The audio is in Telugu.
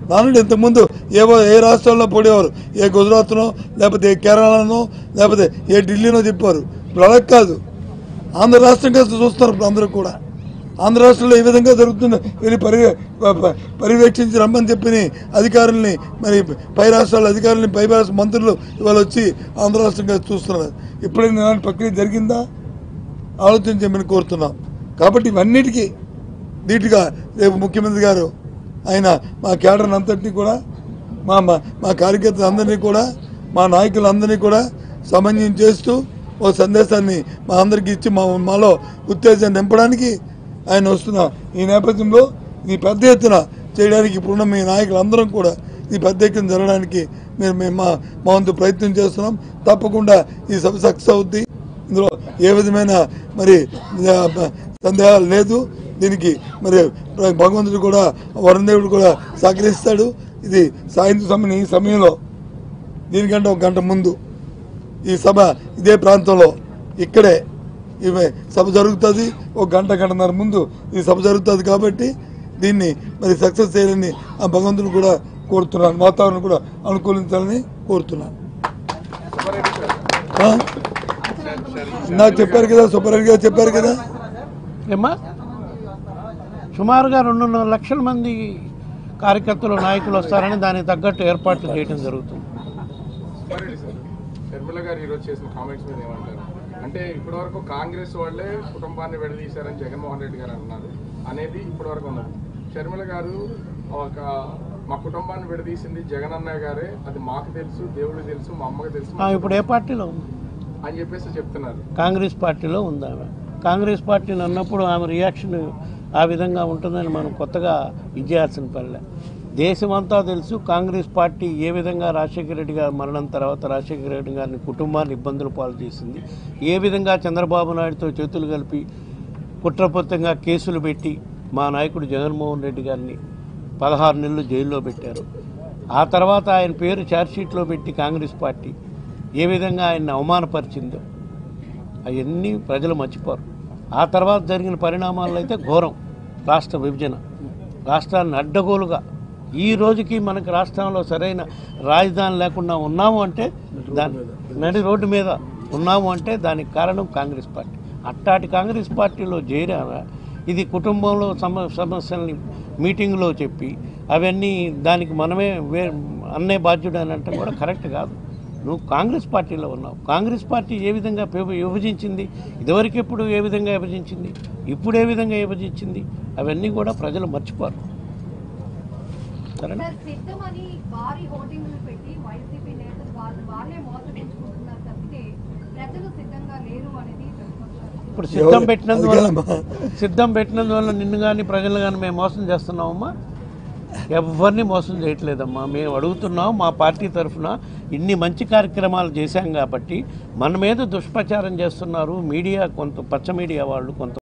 నానుండి ఇంతకుముందు ఏవో ఏ రాష్ట్రాల్లో పొడేవారు ఏ గుజరాత్నో లేకపోతే ఏ కేరళనో లేకపోతే ఏ ఢిల్లీనో చెప్పారు ఇప్పుడు అలా కాదు ఆంధ్ర రాష్ట్రంగా చూస్తున్నారు ఇప్పుడు అందరూ కూడా ఆంధ్ర రాష్ట్రంలో ఈ విధంగా జరుగుతుంది వెళ్ళి పరి ప- ప- పర్యవేక్షించి రమ్మని చెప్పిన అధికారుల్ని మరి పై రాష్ట్రాల అధికారుల్ని పై రాష్ట్ర మంత్రులు ఇవాళ వచ్చి ఆంధ్ర రాష్ట్రంగా చూస్తున్నారు ఎప్పుడైనా ఇలాంటి ప్రక్రియ జరిగిందా ఆలోచించమని కోరుతున్నాం కాబట్టి ఇవన్నిటికీ ధీటుగా రేపు ముఖ్యమంత్రి గారు ఆయన మా కేడర్ అంతటినీ కూడా మా మా మా కార్యకర్తలందరినీ కూడా మా నాయకులందరినీ కూడా సమన్వయం చేస్తూ ఓ సందేశాన్ని మా అందరికీ ఇచ్చి మా మాలో ఉత్తేజాన్ని నింపడానికి ఆయన వస్తున్న ఈ నేపథ్యంలో ఇది పెద్ద ఎత్తున చేయడానికి ఇప్పుడున్న మీ నాయకులందరం కూడా ఈ పెద్ద ఎత్తున జరగడానికి మేము మేము మా మా వంతు ప్రయత్నం చేస్తున్నాం తప్పకుండా ఈ సభ సక్సెస్ అవుద్ది ఇందులో ఏ విధమైన మరి ఆ, బ- సందేహాలు లేదు దీనికి మరి ప్ర- భగవంతుడు కూడా వరుణదేవుడు కూడా సహకరిస్తాడు ఇది సాయంత్రం సమయం ఈ సమయంలో దీనికంటే ఒక గంట ముందు ఈ సభ ఇదే ప్రాంతంలో ఇక్కడే ఇవి సభ జరుగుతుంది ఒక గంట గంటన్నర ముందు ఈ సభ జరుగుతుంది కాబట్టి దీన్ని మరి సక్సెస్ చేయాలని ఆ భగవంతుని కూడా కోరుతున్నాను వాతావరణం కూడా అనుకూలించాలని కోరుతున్నాను ఆ? నాకు చెప్పారు కదా సుబ్బారెడ్డి గారు చెప్పారు కదా ఏమ్మా సుమారుగా రెండున్నర లక్షల మంది కార్యకర్తలు నాయకులు వస్తారని దానికి తగ్గట్టు ఏర్పాట్లు చేయడం జరుగుతుంది సుబ్బారెడ్డి సార్ షర్మిల గారు ఈరోజు చేసిన కామెంట్స్ మీద ఏమంటారు అంటే ఇప్పటివరకు కాంగ్రెస్ వాళ్ళే కుటుంబాన్ని విడదీశారని జగన్మోహన్ రెడ్డి గారు అంటున్నారు అనేది ఇప్పటివరకు ఉన్నది షర్మిల గారు ఒక మా కుటుంబాన్ని విడదీసింది జగన్ అన్నయ్య గారే అది మాకు తెలుసు దేవుడికి తెలుసు మా అమ్మకి తెలుసు ఆ, ఇప్పుడు ఏ పార్టీలో ఉంది అని చెప్పేసి చెప్తున్నారు కాంగ్రెస్ పార్టీలో ఉంది ఆమె కాంగ్రెస్ పార్టీని అన్నప్పుడు ఆమె రియాక్షన్ ఆ విధంగా ఉంటుందని మనం కొత్తగా ఇచ్చేయాల్సిన పనిలే దేశమంతా తెలుసు కాంగ్రెస్ పార్టీ ఏ విధంగా రాజశేఖర రెడ్డి గారి మరణం తర్వాత రాజశేఖర రెడ్డి గారిని కుటుంబాన్ని ఇబ్బందులు పాలు చేసింది ఏ విధంగా చంద్రబాబు నాయుడుతో చేతులు కలిపి కుట్రపూరితంగా కేసులు పెట్టి మా నాయకుడు జగన్మోహన్ రెడ్డి గారిని పదహారు నెలలు జైల్లో పెట్టారు ఆ తర్వాత ఆయన పేరు ఛార్జ్షీట్లో పెట్టి కాంగ్రెస్ పార్టీ ఏ విధంగా ఆయన్ని అవమానపరిచిందో అవన్నీ ప్రజలు మర్చిపోరు ఆ తర్వాత జరిగిన పరిణామాల్లో అయితే ఘోరం రాష్ట్ర విభజన రాష్ట్రాన్ని అడ్డగోలుగా ఈ రోజుకి మనకి రాష్ట్రంలో సరైన రాజధాని లేకుండా ఉన్నాము అంటే దాని నడి రోడ్డు మీద ఉన్నాము అంటే దానికి కారణం కాంగ్రెస్ పార్టీ అట్టాటి కాంగ్రెస్ పార్టీలో చేరాక ఇది కుటుంబంలో సమ సమస్యల్ని మీటింగ్లో చెప్పి అవన్నీ దానికి మనమే వే అన్నే బాధ్యుడు అని అంటే కూడా కరెక్ట్ కాదు నువ్వు కాంగ్రెస్ పార్టీలో ఉన్నావు కాంగ్రెస్ పార్టీ ఏ విధంగా విభ- విభజించింది ఇదివరకు ఎప్పుడు ఏ విధంగా విభజించింది ఇప్పుడు ఏ విధంగా విభజించింది అవన్నీ కూడా ప్రజలు మర్చిపోరు సరేనా సార్ సిద్ధమని భారీ హోర్డింగ్లు పెట్టి వైసీపీ నేతలు వాళ్ళు వాళ్ళే మోసగించుకుంటున్నారు తప్పితే ప్రజలు సిద్ధంగా లేరు అనేది ప్రతిపక్షాలు ఇప్పుడు సిద్ధం ఎవరు- పెట్టినందువల్ల అది కాదమ్మా. సిద్ధం పెట్టినందువల్ల నిన్ను కానీ ప్రజలు కానీ మేము మోసం చేస్తున్నామమ్మా ఎవరిని మోసం చేయట్లేదమ్మా మేము అడుగుతున్నాం మా పార్టీ తరఫున ఇన్ని మంచి కార్యక్రమాలు చేశాం కాబట్టి మన మీద దుష్ప్రచారం చేస్తున్నారు మీడియా కొంత పచ్చ మీడియా వాళ్ళు కొంత